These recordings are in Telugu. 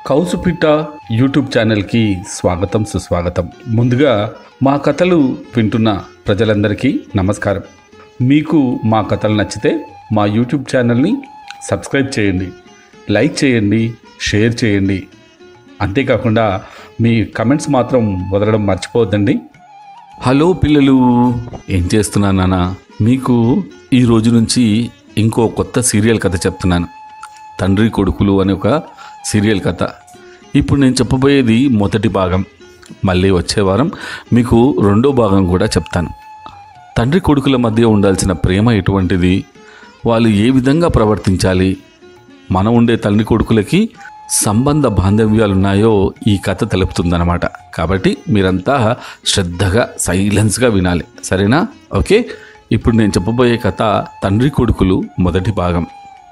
కౌసుపిట్ట యూట్యూబ్ ఛానల్కి స్వాగతం సుస్వాగతం ముందుగా మా కథలు వింటున్న ప్రజలందరికీ నమస్కారం మీకు మా కథలు నచ్చితే మా యూట్యూబ్ ఛానల్ని సబ్స్క్రైబ్ చేయండి లైక్ చేయండి షేర్ చేయండి అంతేకాకుండా మీ కమెంట్స్ మాత్రం వదలడం మర్చిపోవద్దండి హలో పిల్లలు ఏం చేస్తున్నా నాన్న మీకు ఈ రోజు నుంచి ఇంకో కొత్త సీరియల్ కథ చెప్తున్నాను తండ్రి కొడుకులు అనే ఒక సీరియల్ కథ ఇప్పుడు నేను చెప్పబోయేది మొదటి భాగం మళ్ళీ వచ్చే వారం మీకు రెండో భాగం కూడా చెప్తాను తండ్రి కొడుకుల మధ్య ఉండాల్సిన ప్రేమ ఎటువంటిది వాళ్ళు ఏ విధంగా ప్రవర్తించాలి మనం ఉండే తండ్రి కొడుకులకి సంబంధ బాంధవ్యాలు ఉన్నాయో ఈ కథ తెలుపుతుందన్నమాట కాబట్టి మీరంతా శ్రద్ధగా సైలెన్స్గా వినాలి సరేనా ఓకే ఇప్పుడు నేను చెప్పబోయే కథ తండ్రి కొడుకులు మొదటి భాగం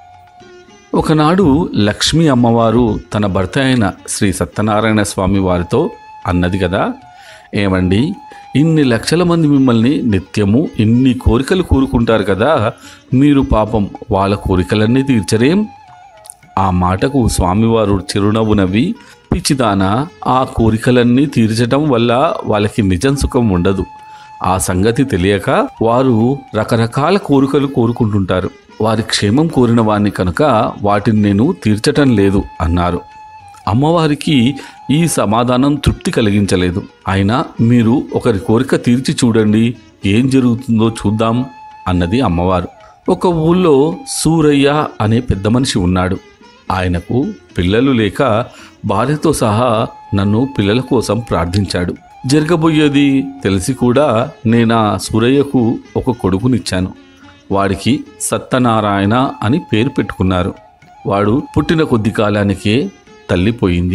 ఒకనాడు లక్ష్మీ అమ్మవారు తన భర్త అయిన శ్రీ సత్యనారాయణ స్వామి వారితో అన్నది కదా ఏమండి ఇన్ని లక్షల మంది మిమ్మల్ని నిత్యము ఇన్ని కోరికలు కోరుకుంటారు కదా మీరు పాపం వాళ్ళ కోరికలన్నీ తీర్చరేం ఆ మాటకు స్వామివారు చిరునవ్వు నవ్వి పిచ్చిదానా ఆ కోరికలన్నీ తీర్చటం వల్ల వాళ్ళకి నిజం సుఖం ఉండదు ఆ సంగతి తెలియక వారు రకరకాల కోరికలు కోరుకుంటుంటారు వారి క్షేమం కోరిన వాణ్ణి కనుక వాటిని నేను తీర్చటం లేదు అన్నారు అమ్మవారికి ఈ సమాధానం తృప్తి కలిగించలేదు అయినా మీరు ఒకరి కోరిక తీర్చి చూడండి ఏం జరుగుతుందో చూద్దాం అన్నది అమ్మవారు ఒక ఊళ్ళో సూరయ్య అనే పెద్ద మనిషి ఉన్నాడు ఆయనకు పిల్లలు లేక భార్యతో సహా నన్ను పిల్లల కోసం ప్రార్థించాడు జరగబోయేది తెలిసి కూడా నేనా సూరయ్యకు ఒక కొడుకునిచ్చాను వాడికి సత్యనారాయణ అని పేరు పెట్టుకున్నారు వాడు పుట్టిన కొద్ది కాలానికే తల్లిపోయింది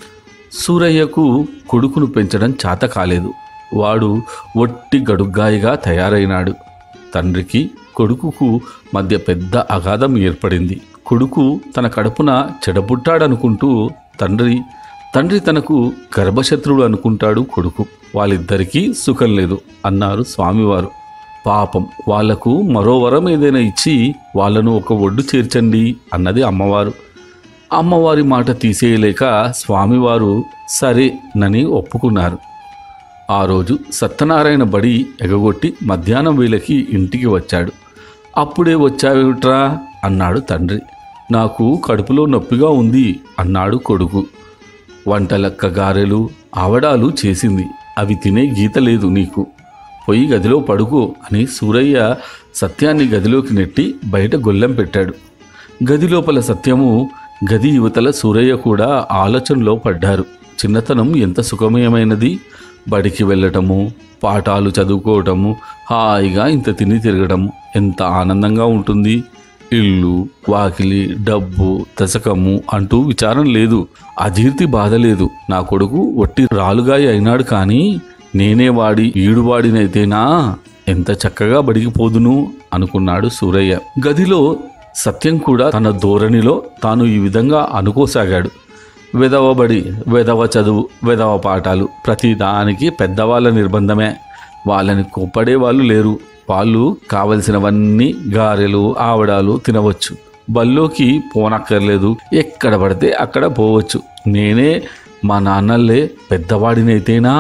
సూరయ్యకు కొడుకును పెంచడం చేత కాలేదు వాడు ఒట్టి గడుగ్గాయిగా తయారైనాడు తండ్రికి కొడుకుకు మధ్య పెద్ద అగాధం ఏర్పడింది కొడుకు తన కడుపున చెడబుట్టాడనుకుంటూ తండ్రి తండ్రి తనకు గర్భశత్రువుడు అనుకుంటాడు కొడుకు వాళ్ళిద్దరికీ సుఖం లేదు అన్నారు స్వామివారు పాపం వాళ్లకు మరో వరం ఏదైనా ఇచ్చి వాళ్ళను ఒక ఒడ్డు చేర్చండి అన్నది అమ్మవారు అమ్మవారి మాట తీసేయలేక స్వామివారు సరే నని ఒప్పుకున్నారు ఆ రోజు సత్యనారాయణ బడి ఎగగొట్టి మధ్యాహ్నం వేళకి ఇంటికి వచ్చాడు అప్పుడే వచ్చావుట్రా అన్నాడు తండ్రి నాకు కడుపులో నొప్పిగా ఉంది అన్నాడు కొడుకు వంటలక్క గారెలు ఆవడాలు చేసింది అవి తినే గీత లేదు నీకు పోయి గదిలో పడుకో అని సూరయ్య సత్యాన్ని గదిలోకి నెట్టి బయట గొల్లెం పెట్టాడు గది లోపల సత్యము గది యువతల సూరయ్య కూడా ఆలోచనలో పడ్డారు చిన్నతనం ఎంత సుఖమయమైనది బడికి వెళ్ళటము పాఠాలు చదువుకోవటము హాయిగా ఇంత తిని తిరగడం ఎంత ఆనందంగా ఉంటుంది ఇల్లు వాకిలి డబ్బు దశకము అంటూ విచారం లేదు అజీర్తి బాధ లేదు నా కొడుకు ఒట్టి రాలుగాయి అయినాడు కానీ నేనే వాడి ఈడువాడినైతేనా ఎంత చక్కగా బడికి పోదును అనుకున్నాడు సూరయ్య గదిలో సత్యం కూడా తన ధోరణిలో తాను ఈ విధంగా అనుకోసాగాడు వెదవబడి వెదవ చదువు వెదవ పాఠాలు ప్రతి దానికి పెద్దవాళ్ళ నిర్బంధమే వాళ్ళని కోప్పడే వాళ్ళు లేరు వాళ్ళు కావలసినవన్నీ గారెలు ఆవడాలు తినవచ్చు బల్లోకి పోనక్కర్లేదు ఎక్కడ పడితే అక్కడ పోవచ్చు నేనే మా నాన్నలే పెద్దవాడినైతేనా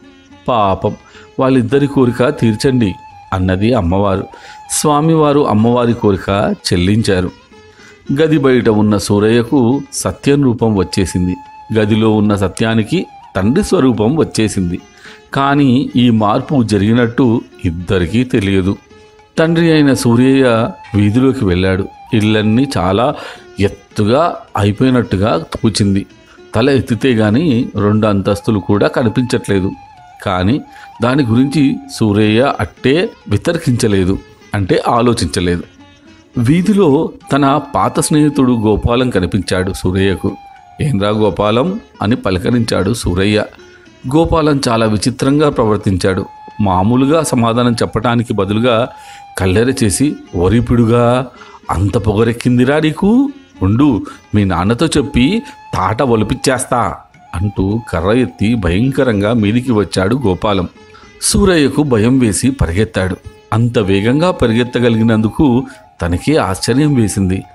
పాపం వాళ్ళిద్దరి కోరిక తీర్చండి అన్నది అమ్మవారు స్వామివారు అమ్మవారి కోరిక చెల్లించారు గది బయట ఉన్న సూరయ్యకు సత్యం రూపం వచ్చేసింది గదిలో ఉన్న సత్యానికి తండ్రి స్వరూపం వచ్చేసింది కానీ ఈ మార్పు జరిగినట్టు ఇద్దరికీ తెలియదు తండ్రి అయిన సూర్యయ్య వీధిలోకి వెళ్ళాడు ఇళ్ళన్నీ చాలా ఎత్తుగా అయిపోయినట్టుగా తూచింది తల ఎత్తితే గాని రెండు అంతస్తులు కూడా కనిపించట్లేదు కానీ దాని గురించి సూరయ్య అట్టే వితర్కించలేదు అంటే ఆలోచించలేదు వీధిలో తన పాత స్నేహితుడు గోపాలం కనిపించాడు సూరయ్యకు ఏంరా గోపాలం అని పలకరించాడు సూరయ్య గోపాలం చాలా విచిత్రంగా ప్రవర్తించాడు మామూలుగా సమాధానం చెప్పటానికి బదులుగా కల్లెర చేసి ఒరిపిడుగా అంత పొగరెక్కిందిరా నీకు ఉండు మీ నాన్నతో చెప్పి తాట ఒలిపిచ్చేస్తా అంటూ కర్ర ఎత్తి భయంకరంగా మీదికి వచ్చాడు గోపాలం సూరయ్యకు భయం వేసి పరిగెత్తాడు అంత వేగంగా పరిగెత్తగలిగినందుకు తనకే ఆశ్చర్యం వేసింది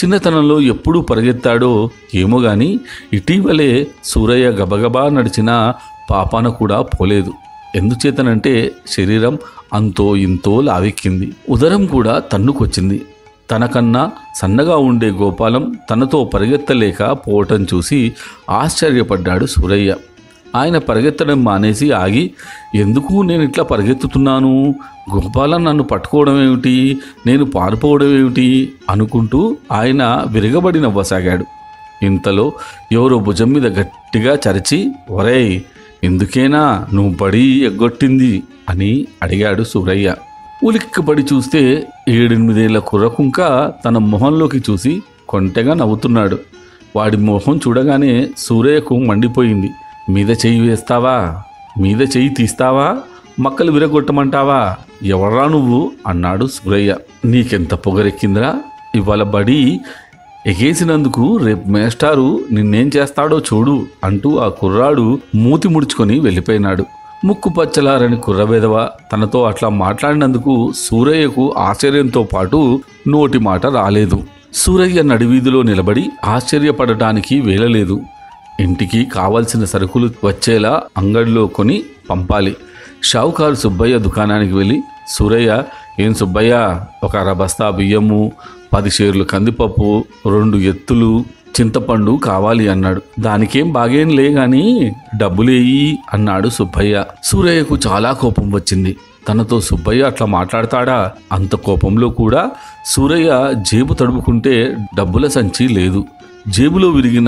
చిన్నతనంలో ఎప్పుడు పరిగెత్తాడో ఏమో గాని ఇటీవలే సూరయ్య గబగబా నడిచిన పాపాన కూడా పోలేదు ఎందుచేతనంటే శరీరం అంతో ఇంతో లావెక్కింది ఉదరం కూడా తన్నుకొచ్చింది తనకన్నా సన్నగా ఉండే గోపాలం తనతో పరిగెత్తలేక పోవటం చూసి ఆశ్చర్యపడ్డాడు సూరయ్య ఆయన పరిగెత్తడం మానేసి ఆగి ఎందుకు నేను ఇట్లా పరిగెత్తుతున్నాను గోపాలం నన్ను పట్టుకోవడం ఏమిటి నేను పారిపోవడం ఏమిటి అనుకుంటూ ఆయన విరగబడి నవ్వసాగాడు ఇంతలో ఎవరో భుజం మీద గట్టిగా చరిచి ఒరేయ్ ఎందుకేనా నువ్వు బడి ఎగ్గొట్టింది అని అడిగాడు సూరయ్య ఉలిక్కిపడి చూస్తే ఏడెనిమిదేళ్ల కుర్రకుంక తన మొహంలోకి చూసి కొంటెగా నవ్వుతున్నాడు వాడి మొహం చూడగానే సూరయ్యకు మండిపోయింది మీద చెయ్యి వేస్తావా మీద చెయ్యి తీస్తావా మక్కలు విరగొట్టమంటావా ఎవరా నువ్వు అన్నాడు సూరయ్య నీకెంత పొగరెక్కిందిరా ఇవాళ బడి ఎగేసినందుకు రేపు మేస్టారు నిన్నేం చేస్తాడో చూడు అంటూ ఆ కుర్రాడు మూతి ముడుచుకొని వెళ్ళిపోయినాడు ముక్కు పచ్చలారని కుర్రవేదవ తనతో అట్లా మాట్లాడినందుకు సూరయ్యకు ఆశ్చర్యంతో పాటు నోటి మాట రాలేదు సూరయ్య నడివీధిలో నిలబడి ఆశ్చర్యపడటానికి వేలలేదు ఇంటికి కావలసిన సరుకులు వచ్చేలా అంగడిలో కొని పంపాలి షావుకారు సుబ్బయ్య దుకాణానికి వెళ్ళి సూరయ్య ఏం సుబ్బయ్య ఒక అర బస్తా బియ్యము పది షేర్లు కందిపప్పు రెండు ఎత్తులు చింతపండు కావాలి అన్నాడు దానికేం బాగేం లే గాని డబ్బులేయి అన్నాడు సుబ్బయ్య సూరయ్యకు చాలా కోపం వచ్చింది తనతో సుబ్బయ్య అట్లా మాట్లాడతాడా అంత కోపంలో కూడా సూరయ్య జేబు తడుపుకుంటే డబ్బుల సంచి లేదు జేబులో విరిగిన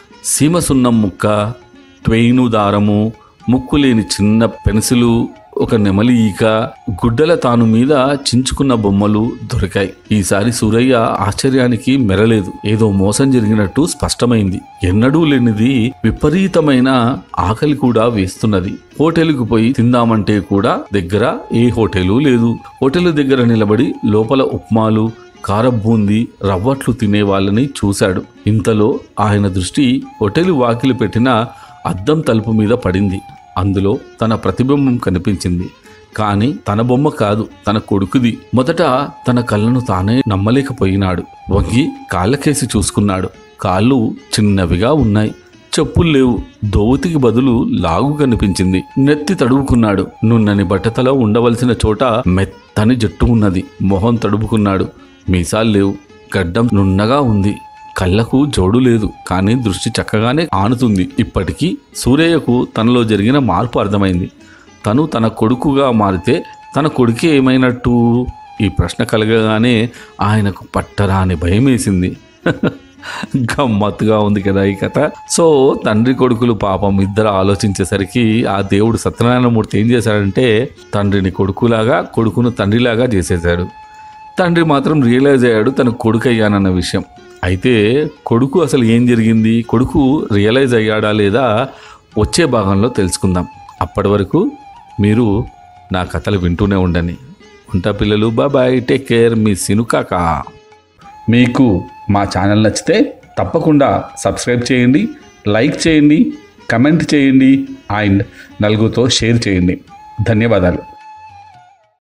సీమ సున్నం ముక్క ట్వెయిను దారము ముక్కు లేని చిన్న పెన్సిలు ఒక నెమలి ఈక గుడ్డల తాను మీద చించుకున్న బొమ్మలు దొరికాయి ఈసారి సూరయ్య ఆశ్చర్యానికి మెరలేదు ఏదో మోసం జరిగినట్టు స్పష్టమైంది ఎన్నడూ లేనిది విపరీతమైన ఆకలి కూడా వేస్తున్నది హోటల్కు పోయి తిందామంటే కూడా దగ్గర ఏ హోటలు లేదు హోటల్ దగ్గర నిలబడి లోపల ఉప్మాలు కారబూంది రవ్వట్లు తినే వాళ్ళని చూశాడు ఇంతలో ఆయన దృష్టి హోటల్ వాకిలి పెట్టిన అద్దం తలుపు మీద పడింది అందులో తన ప్రతిబింబం కనిపించింది కానీ తన బొమ్మ కాదు తన కొడుకుది మొదట తన కళ్ళను తానే నమ్మలేకపోయినాడు వంగి కాళ్ళకేసి చూసుకున్నాడు కాళ్ళు చిన్నవిగా ఉన్నాయి చెప్పులు లేవు దోవతికి బదులు లాగు కనిపించింది నెత్తి తడువుకున్నాడు నున్నని బట్టతలో ఉండవలసిన చోట మెత్తని జట్టు ఉన్నది మొహం తడుపుకున్నాడు మీసాలు లేవు గడ్డం నున్నగా ఉంది కళ్ళకు జోడు లేదు కానీ దృష్టి చక్కగానే ఆనుతుంది ఇప్పటికీ సూర్యయ్యకు తనలో జరిగిన మార్పు అర్థమైంది తను తన కొడుకుగా మారితే తన కొడుకే ఏమైనట్టు ఈ ప్రశ్న కలగగానే ఆయనకు పట్టరాని భయం వేసింది గమ్మత్తుగా ఉంది కదా ఈ కథ సో తండ్రి కొడుకులు పాపం ఇద్దరు ఆలోచించేసరికి ఆ దేవుడు సత్యనారాయణమూర్తి ఏం చేశాడంటే తండ్రిని కొడుకులాగా కొడుకును తండ్రిలాగా చేసేశాడు తండ్రి మాత్రం రియలైజ్ అయ్యాడు తన కొడుకు అయ్యానన్న విషయం అయితే కొడుకు అసలు ఏం జరిగింది కొడుకు రియలైజ్ అయ్యాడా లేదా వచ్చే భాగంలో తెలుసుకుందాం అప్పటి వరకు మీరు నా కథలు వింటూనే ఉండండి ఉంటా పిల్లలు బాబాయ్ టేక్ కేర్ మీ సినుకాక మీకు మా ఛానల్ నచ్చితే తప్పకుండా సబ్స్క్రైబ్ చేయండి లైక్ చేయండి కమెంట్ చేయండి అండ్ నలుగురితో షేర్ చేయండి ధన్యవాదాలు